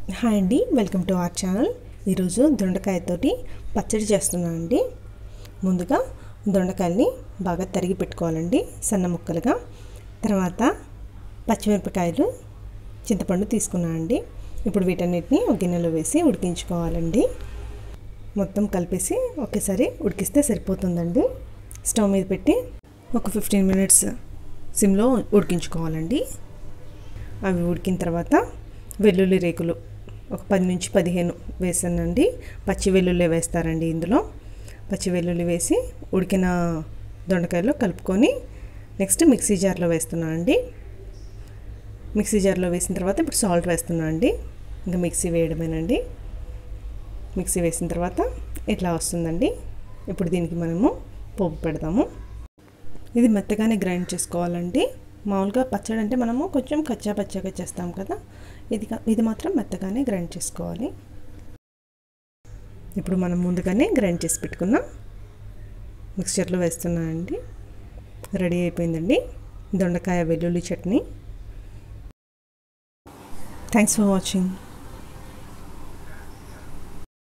hi అండి welcome to our channel ఈరోజు దొండకాయతోటి పచ్చడి చేస్తున్నాను అండి ముందుగా దొండకాయల్ని బాగా తరిగి పెట్టుకోవాలండి సన్న ముక్కలుగా తర్వాత పచ్చిమిరపకాయలు చింతపండు తీసుకున్నాను అండి ఇప్పుడు వీటన్నిటిని ఒక గిన్నెలో వేసి ఉడికించుకోవాలండి మొత్తం కలిపేసి ఒకేసారి ఉడికిస్తే సరిపోతుందండి స్టవ్ మీద పెట్టి ఒక ఫిఫ్టీన్ మినిట్స్ సిమ్లో ఉడికించుకోవాలండి అవి ఉడికిన తర్వాత వెల్లుల్లి రేకులు ఒక పది నుంచి పదిహేను వేసానండి పచ్చి వెల్లుల్లి వేస్తారండి ఇందులో పచ్చి వెల్లుల్లి వేసి ఉడికిన దొండకాయలో కలుపుకొని నెక్స్ట్ మిక్సీ జార్లో వేస్తున్నాను అండి మిక్సీ జార్లో వేసిన తర్వాత ఇప్పుడు సాల్ట్ వేస్తున్నాను అండి ఇంకా మిక్సీ వేయడమేనండి మిక్సీ వేసిన తర్వాత ఇట్లా వస్తుందండి ఇప్పుడు దీనికి మనము పోపు పెడదాము ఇది మెత్తగానే గ్రైండ్ చేసుకోవాలండి మామూలుగా పచ్చడి అంటే మనము కొంచెం కచ్చా పచ్చగా చేస్తాం కదా ఇది ఇది మాత్రం మెత్తగానే గ్రైండ్ చేసుకోవాలి ఇప్పుడు మనం ముందుగానే గ్రైండ్ చేసి పెట్టుకున్న మిక్స్చర్లో వేస్తున్నానండి రెడీ అయిపోయిందండి దొండకాయ వెల్లుల్లి చట్నీ థ్యాంక్స్ ఫర్ వాచింగ్